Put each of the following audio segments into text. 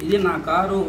ఇది నా కారు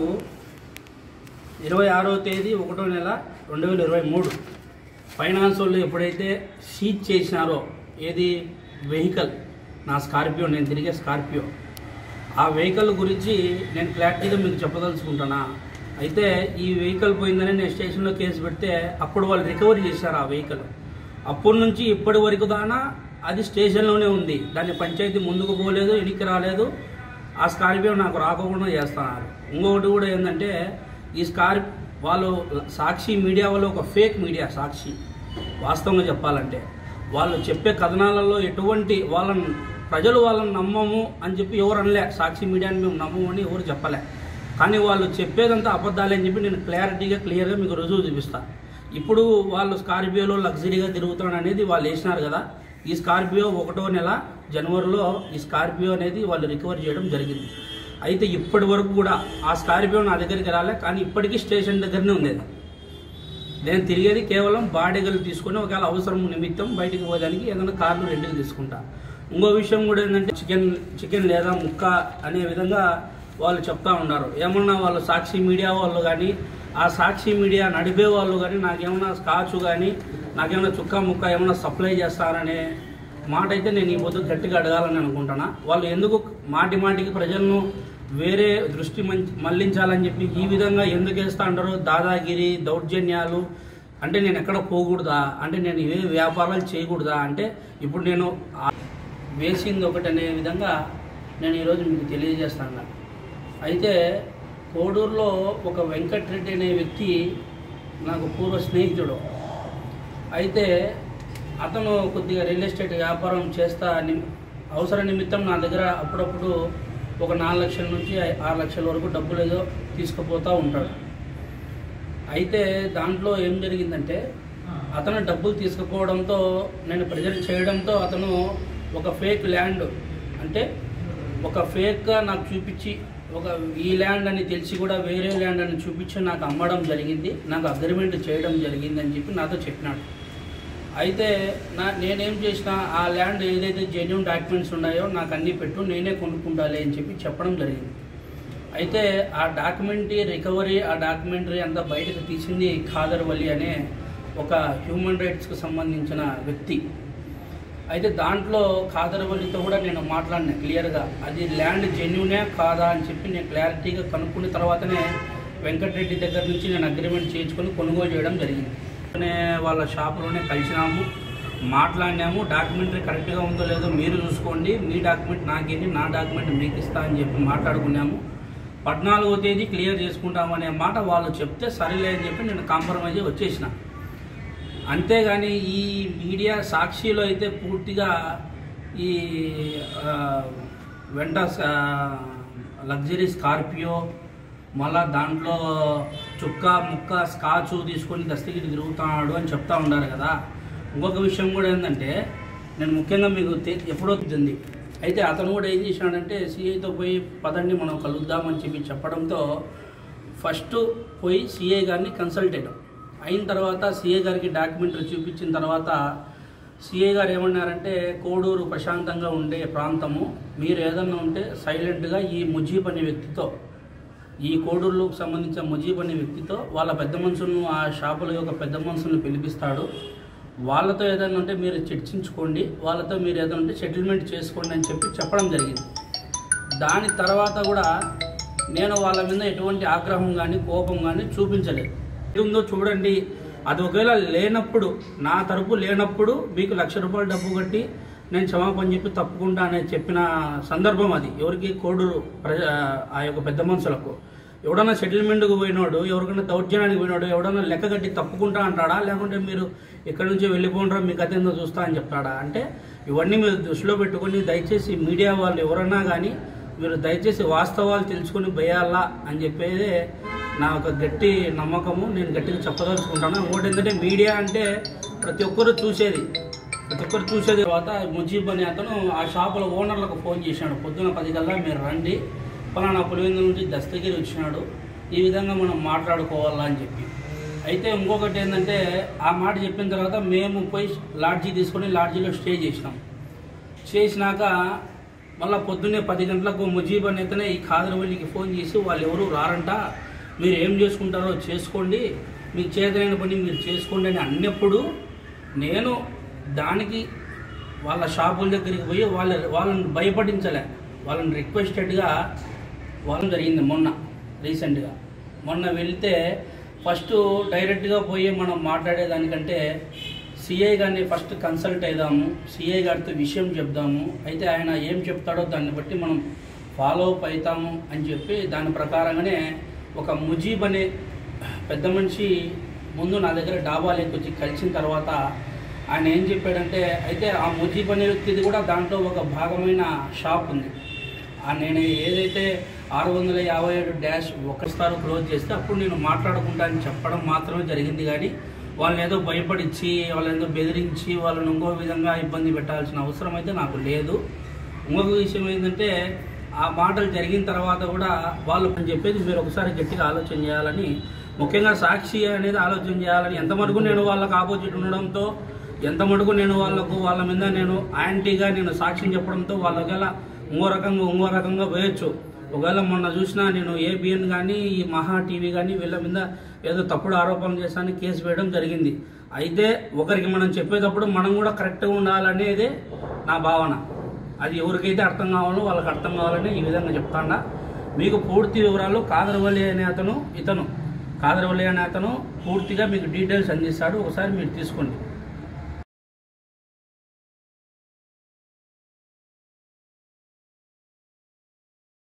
ఇరవై ఆరో తేదీ ఒకటో నెల రెండు వేల ఇరవై మూడు ఫైనాన్స్ వాళ్ళు ఎప్పుడైతే సీజ్ చేసినారో ఏది వెహికల్ నా స్కార్పియో నేను తిరిగే స్కార్పియో ఆ వెహికల్ గురించి నేను క్లారిటీగా మీకు చెప్పదలుచుకుంటున్నా అయితే ఈ వెహికల్ పోయిందని నేను స్టేషన్లో కేసు పెడితే అప్పుడు వాళ్ళు రికవరీ చేశారు ఆ వెహికల్ అప్పటి నుంచి ఇప్పటి వరకు దానా అది స్టేషన్లోనే ఉంది దాన్ని పంచాయతీ ముందుకు పోలేదు వెనక్కి రాలేదు ఆ స్కార్పియో నాకు రాకుండా చేస్తున్నారు ఇంకొకటి కూడా ఏంటంటే ఈ స్కార్ప్ వాళ్ళు సాక్షి మీడియా వాళ్ళు ఒక ఫేక్ మీడియా సాక్షి వాస్తవంగా చెప్పాలంటే వాళ్ళు చెప్పే కథనాలలో ఎటువంటి వాళ్ళని ప్రజలు వాళ్ళని నమ్మము అని చెప్పి ఎవరు అనలే సాక్షి మీడియాని మేము నమ్మము అని ఎవరు చెప్పలే కానీ వాళ్ళు చెప్పేదంతా అబద్ధాలే అని చెప్పి నేను క్లారిటీగా క్లియర్గా మీకు రుజువు చూపిస్తా ఇప్పుడు వాళ్ళు స్కార్పియోలో లగ్జరీగా తిరుగుతాడు అనేది వాళ్ళు వేసినారు కదా ఈ స్కార్పియో ఒకటో నెల జనవరిలో ఈ స్కార్పియో అనేది వాళ్ళు రికవర్ చేయడం జరిగింది అయితే ఇప్పటి వరకు కూడా ఆ స్కార్పియో నా దగ్గరికి రాలే కానీ ఇప్పటికీ స్టేషన్ దగ్గరనే ఉంది అది. నేను తిరిగేది కేవలం బాడీగలు తీసుకొని ఒకవేళ అవసరం నిమిత్తం బయటికి పోయడానికి ఏదైనా కార్లు రెంట్కి తీసుకుంటా ఇంకో విషయం కూడా ఏంటంటే చికెన్ చికెన్ లేదా ముక్క అనే విధంగా వాళ్ళు చెప్తా ఉన్నారు ఏమన్నా వాళ్ళు సాక్షి మీడియా వాళ్ళు కానీ ఆ సాక్షి మీడియా నడిపే వాళ్ళు కానీ నాకేమన్నా స్కాచ్ కానీ నాకేమన్నా చుక్క ముక్క ఏమన్నా సప్లై చేస్తారనే మాట అయితే నేను ఈ పొద్దు గట్టిగా అడగాలని అనుకుంటున్నా వాళ్ళు ఎందుకు మాటి మాటికి ప్రజలను వేరే దృష్టి మంచి మళ్లించాలని చెప్పి ఈ విధంగా ఎందుకు వేస్తా అంటారు దాదాగిరి దౌర్జన్యాలు అంటే నేను ఎక్కడ పోకూడదా అంటే నేను ఏ వ్యాపారాలు చేయకూడదా అంటే ఇప్పుడు నేను ఆ- వేసింది ఒకటి అనే విధంగా నేను ఈరోజు మీకు తెలియజేస్తాను అయితే కోడూరులో ఒక వెంకట్రెడ్డి అనే వ్యక్తి నాకు పూర్వ స్నేహితుడు అయితే అతను కొద్దిగా రియల్ ఎస్టేట్ వ్యాపారం చేస్తా ని- అవసర నిమిత్తం నా దగ్గర అప్పుడప్పుడు ఒక నాలుగు లక్షల నుంచి ఐ- ఆరు లక్షల వరకు డబ్బులు ఏదో తీసుకుపోతూ ఉంటాడు అయితే దాంట్లో ఏం జరిగిందంటే అతను డబ్బులు తీసుకుపోవడంతో నేను ప్రజెంట్ చేయడంతో అతను ఒక ఫేక్ ల్యాండ్ అంటే ఒక ఫేక్గా నాకు చూపించి ఒక ఈ ల్యాండ్ అని తెలిసి కూడా వేరే ల్యాండ్ అని చూపించి నాకు అమ్మడం జరిగింది నాకు అగ్రిమెంట్ చేయడం జరిగింది అని చెప్పి నాతో చెప్పినాడు అయితే నా నేనేం చేసిన ఆ ల్యాండ్ ఏదైతే జెన్యున్ డాక్యుమెంట్స్ ఉన్నాయో నాకు అన్నీ పెట్టు నేనే కొనుక్కుంటాలి అని చెప్పి చెప్పడం జరిగింది అయితే ఆ డాక్యుమెంటరీ రికవరీ ఆ డాక్యుమెంటరీ అంతా బయటకు తీసింది ఖాదర్ వలి అనే ఒక హ్యూమన్ రైట్స్కి సంబంధించిన వ్యక్తి అయితే దాంట్లో ఖాదర్ వలితో కూడా నేను మాట్లాడిన క్లియర్గా అది ల్యాండ్ జెన్యునే కాదా అని చెప్పి నేను క్లారిటీగా కనుక్కున్న తర్వాతనే వెంకటరెడ్డి దగ్గర నుంచి నేను అగ్రిమెంట్ చేయించుకొని కొనుగోలు చేయడం జరిగింది అనే వాళ్ళ షాపులోనే కలిసినాము మాట్లాడినాము డాక్యుమెంటరీ కరెక్ట్గా ఉందో లేదో మీరు చూసుకోండి మీ డాక్యుమెంట్ నాకేంటి నా డాక్యుమెంట్ మీకు ఇస్తా అని చెప్పి మాట్లాడుకున్నాము పద్నాలుగో తేదీ క్లియర్ చేసుకుంటామనే మాట వాళ్ళు చెప్తే సరేలే అని చెప్పి నేను కాంప్రమైజ్ అయ్యి వచ్చేసిన అంతేగాని ఈ మీడియా సాక్షిలో అయితే పూర్తిగా ఈ ఆ, వెంట స- లగ్జరీ స్కార్పియో మళ్ళా దాంట్లో చుక్క ముక్క స్కాచ్ తీసుకొని దస్తగిరి తిరుగుతున్నాడు అని చెప్తా ఉన్నారు కదా ఇంకొక విషయం కూడా ఏంటంటే నేను ముఖ్యంగా మీకు తె- ఎప్పుడో తెలిసింది అయితే అతను కూడా ఏం చేసినాడంటే సిఐతో పోయి పదండి మనం కలుద్దామని చెప్పి చెప్పడంతో ఫస్ట్ పోయి సిఐ గారిని కన్సల్ట్ అయ్యాం అయిన తర్వాత సిఐ గారికి డాక్యుమెంటరీ చూపించిన తర్వాత సిఐ గారు ఏమన్నారంటే కోడూరు ప్రశాంతంగా ఉండే ప్రాంతము మీరు ఏదన్నా ఉంటే సైలెంట్గా ఈ ముజీబ్ అనే వ్యక్తితో ఈ కోడూరులోకి సంబంధించిన ముజీబ్ అనే వ్యక్తితో వాళ్ళ పెద్ద మనుషులను ఆ షాపుల యొక్క పెద్ద మనుషులను పిలిపిస్తాడు వాళ్ళతో ఏదైనా ఉంటే మీరు చర్చించుకోండి వాళ్ళతో మీరు ఏదైనా ఉంటే సెటిల్మెంట్ చేసుకోండి అని చెప్పి చెప్పడం జరిగింది దాని తర్వాత కూడా నేను వాళ్ళ మీద ఎటువంటి ఆగ్రహం కానీ కోపం కానీ చూపించలేదు ఏది ఉందో చూడండి అది ఒకవేళ లేనప్పుడు నా తరపు లేనప్పుడు మీకు లక్ష రూపాయలు డబ్బు కట్టి నేను క్షమాపణ చెప్పి తప్పుకుంటా అని చెప్పిన సందర్భం అది ఎవరికి కోడూరు ప్రజ ఆ యొక్క పెద్ద మనుషులకు ఎవడన్నా సెటిల్మెంట్కి పోయినాడు ఎవరికైనా దౌర్జన్యానికి పోయినాడు ఎవడన్నా లెక్క కట్టి తప్పుకుంటా అంటాడా లేకుంటే మీరు ఇక్కడి నుంచి వెళ్ళిపోండ్రా మీకు అదేందో చూస్తా అని చెప్తాడా అంటే ఇవన్నీ మీరు దృష్టిలో పెట్టుకొని దయచేసి మీడియా వాళ్ళు ఎవరన్నా కానీ మీరు దయచేసి వాస్తవాలు తెలుసుకొని భయాలా అని చెప్పేది నా ఒక గట్టి నమ్మకము నేను గట్టిగా చెప్పదలుచుకుంటాను ఇంకోటి ఏంటంటే మీడియా అంటే ప్రతి ఒక్కరు చూసేది ప్రతి ఒక్కరు చూసేది తర్వాత ముజీబ్ అనే అతను ఆ షాపుల ఓనర్లకు ఫోన్ చేశాడు పొద్దున పది కల్లా మీరు రండి పలానా పులివెందుల నుంచి దస్తగిరి వచ్చినాడు ఈ విధంగా మనం మాట్లాడుకోవాలా అని చెప్పి అయితే ఇంకొకటి ఏంటంటే ఆ మాట చెప్పిన తర్వాత మేము పోయి లాడ్జీ తీసుకొని లాడ్జీలో స్టే చేసినాం చేసినాక మళ్ళీ పొద్దున్నే పది గంటలకు ముజీబ్ అనేతనే ఈ కాదరవల్లికి ఫోన్ చేసి వాళ్ళు ఎవరు రారంట మీరు ఏం చేసుకుంటారో చేసుకోండి మీకు చేతనైన పని మీరు చేసుకోండి అని అన్నప్పుడు నేను దానికి వాళ్ళ షాపుల దగ్గరికి పోయి వాళ్ళ వాళ్ళని భయపడించలే వాళ్ళని రిక్వెస్టెడ్గా వాళ్ళని జరిగింది మొన్న రీసెంట్గా మొన్న వెళ్తే ఫస్ట్ డైరెక్ట్గా పోయి మనం మాట్లాడేదానికంటే సిఐ గారిని ఫస్ట్ కన్సల్ట్ అయిదాము సిఐ గారితో విషయం చెప్దాము అయితే ఆయన ఏం చెప్తాడో దాన్ని బట్టి మనం ఫాలో అప్ అవుతాము అని చెప్పి దాని ప్రకారంగానే ఒక ముజీబ్ అనే పెద్ద మనిషి ముందు నా దగ్గర డాబాలోకి వచ్చి కలిసిన తర్వాత ఆయన ఏం చెప్పాడంటే అయితే ఆ ముజీబ్ అనే వ్యక్తిది కూడా దాంట్లో ఒక భాగమైన షాప్ ఉంది ఆ నేను ఏదైతే ఆరు వందల యాభై ఏడు డ్యాష్ ఒకసారి క్లోజ్ చేస్తే అప్పుడు నేను మాట్లాడకుండా అని చెప్పడం మాత్రమే జరిగింది కానీ వాళ్ళని ఏదో భయపడిచ్చి వాళ్ళని ఏదో బెదిరించి వాళ్ళని ఇంకో విధంగా ఇబ్బంది పెట్టాల్సిన అవసరం అయితే నాకు లేదు ఇంకొక విషయం ఏంటంటే ఆ మాటలు జరిగిన తర్వాత కూడా వాళ్ళు అని చెప్పేది మీరు ఒకసారి గట్టిగా ఆలోచన చేయాలని ముఖ్యంగా సాక్షి అనేది ఆలోచన చేయాలని ఎంత మటుకు నేను వాళ్ళకి ఆపోజిట్ ఉండడంతో ఎంత మటుకు నేను వాళ్ళకు వాళ్ళ మీద నేను యాంటీగా నేను సాక్ష్యం చెప్పడంతో వాళ్ళ ఒకవేళ ఇంకో రకంగా ఇంకో రకంగా వేయొచ్చు ఒకవేళ మొన్న చూసినా నేను ఏబిఎన్ కానీ ఈ మహా టీవీ కానీ వీళ్ళ మీద ఏదో తప్పుడు ఆరోపణలు చేశాను కేసు వేయడం జరిగింది అయితే ఒకరికి మనం చెప్పేటప్పుడు మనం కూడా కరెక్ట్గా ఉండాలనేదే నా భావన అది ఎవరికైతే అర్థం కావాలో వాళ్ళకి అర్థం కావాలని ఈ విధంగా చెప్తాడా మీకు పూర్తి వివరాలు కాదరవల్లి అనే అతను ఇతను కాదరవల్లి అనే అతను పూర్తిగా మీకు డీటెయిల్స్ అందిస్తాడు ఒకసారి మీరు తీసుకోండి